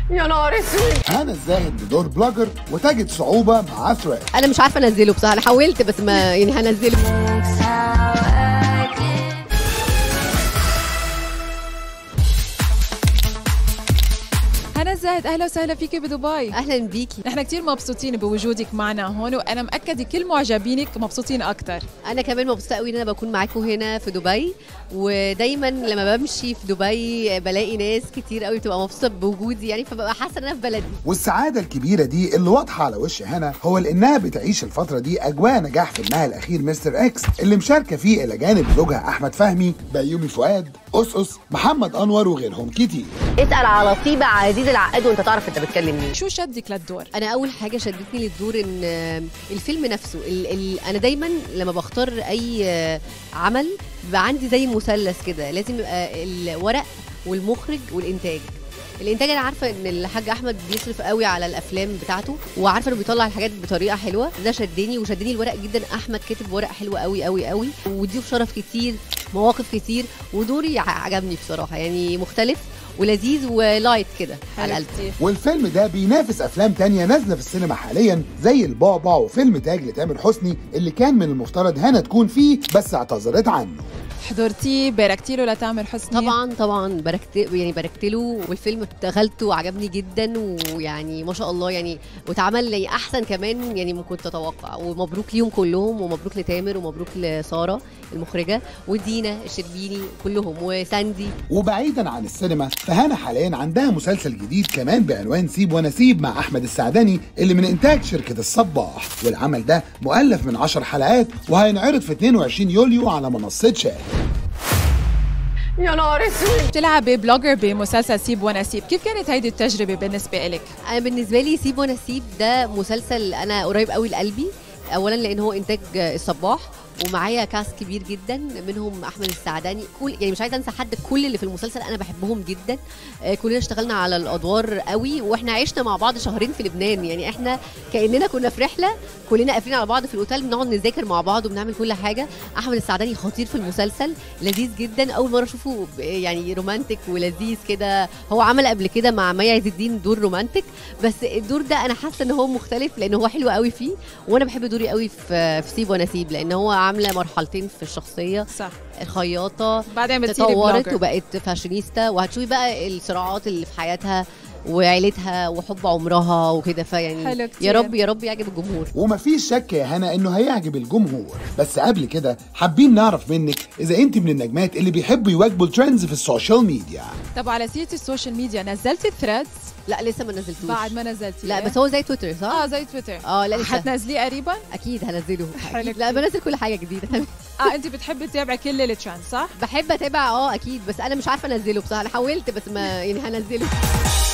يا نهار اسود هنا الزاهد بدور بلوجر وتجد صعوبة مع ثريد انا مش عارفه انزله بصراحه انا حاولت بس ما يعني هنزله هنا زاهد اهلا وسهلا فيكي بدبي اهلا بيكي نحن كثير مبسوطين بوجودك معنا هون وانا مأكده كل معجبينك مبسوطين اكثر انا كمان مبسوطه قوي ان انا بكون معاكم هنا في دبي ودايما لما بمشي في دبي بلاقي ناس كتير قوي بتبقى مبسوطه بوجودي يعني فببقى حاسه ان انا في بلدي والسعادة الكبيرة دي اللي واضحة على وش هنا هو لأنها بتعيش الفترة دي أجواء نجاح فيلمها الأخير مستر إكس اللي مشاركة فيه إلى جانب زوجها أحمد فهمي بيومي فؤاد أس محمد أنور وغيرهم كتير اسال على طيبه عزيز العقاد وانت تعرف انت بتكلم مين شو شدك للدور انا اول حاجه شدتني للدور ان آه، الفيلم نفسه ال ال انا دايما لما بختار اي آه، عمل بيبقى عندي زي مثلث كده لازم يبقى الورق والمخرج والانتاج الانتاج انا عارفه ان الحاج احمد بيصرف قوي على الافلام بتاعته وعارفه انه بيطلع الحاجات بطريقه حلوه ده شدني وشدني الورق جدا احمد كاتب ورق حلو قوي قوي قوي وضيوف شرف كتير مواقف كتير ودوري ع- عجبني بصراحه يعني مختلف ولذيذ ولايت كده على حلو القلب كتير والفيلم ده بينافس أفلام تانية نازلة في السينما حاليا زي البعبع وفيلم تاج لتامر حسني اللي كان من المفترض هنا تكون فيه بس اعتذرت عنه حضرتيه باركتي له لتامر حسني طبعا طبعا باركت يعني باركت له والفيلم دخلته وعجبني جدا ويعني ما شاء الله يعني واتعمل لي احسن كمان يعني ما كنت اتوقع ومبروك ليهم كلهم ومبروك لتامر ومبروك لساره المخرجه ودينا الشربيني كلهم وساندي وبعيدا عن السينما فهنا حاليا عندها مسلسل جديد كمان بعنوان سيب ونسيب مع احمد السعدني اللي من انتاج شركه الصباح والعمل ده مؤلف من 10 حلقات وهينعرض في 22 يوليو على منصه شاهد يا نهار اسود بتلعبي بلوجر بمسلسل سيب ونسيب كيف كانت هيدي التجربه بالنسبه لك انا بالنسبه لي سيب ونسيب ده مسلسل انا قريب قوي لقلبي اولا لان هو انتاج الصباح ومعايا كاست كبير جدا منهم احمد السعداني كل يعني مش عايزه انسى حد كل اللي في المسلسل انا بحبهم جدا آه، كلنا اشتغلنا على الادوار قوي واحنا عشنا مع بعض شهرين في لبنان يعني احنا كاننا كنا في رحله كلنا قافلين على بعض في الاوتيل بنقعد نذاكر مع بعض وبنعمل كل حاجه احمد السعداني خطير في المسلسل لذيذ جدا اول مره اشوفه ب- يعني رومانتك ولذيذ كده هو عمل قبل كده مع مي عز الدين دور رومانتك بس الدور ده انا حاسه ان هو مختلف لان هو حلو قوي فيه وانا بحب دوري قوي في في سيب ونسيب لان هو عامله مرحلتين في الشخصيه صح الخياطه بعدين بتصيري تطورت بلوجر وبقت فاشينيستا وهتشوفي بقى الصراعات اللي في حياتها وعيلتها وحب عمرها وكده فيعني حلو كتير. يا رب يا رب يعجب الجمهور ومفيش شك يا هنا انه هيعجب الجمهور بس قبل كده حابين نعرف منك اذا انت من النجمات اللي بيحبوا يواجبوا الترندز في السوشيال ميديا طب على سيره السوشيال ميديا نزلتي ثريدز لا لسه ما نزلتوش بعد ما نزلتي لا بس هو زي تويتر صح؟ اه زي تويتر اه لا لسه حتنزليه قريبا اكيد هنزله حلو أكيد. لا كتير. بنزل كل حاجه جديده اه انت بتحبي تتابعي كل الترند صح بحب اتابع اه اكيد بس انا مش عارفه انزله بصراحه انا حاولت بس ما يعني هنزله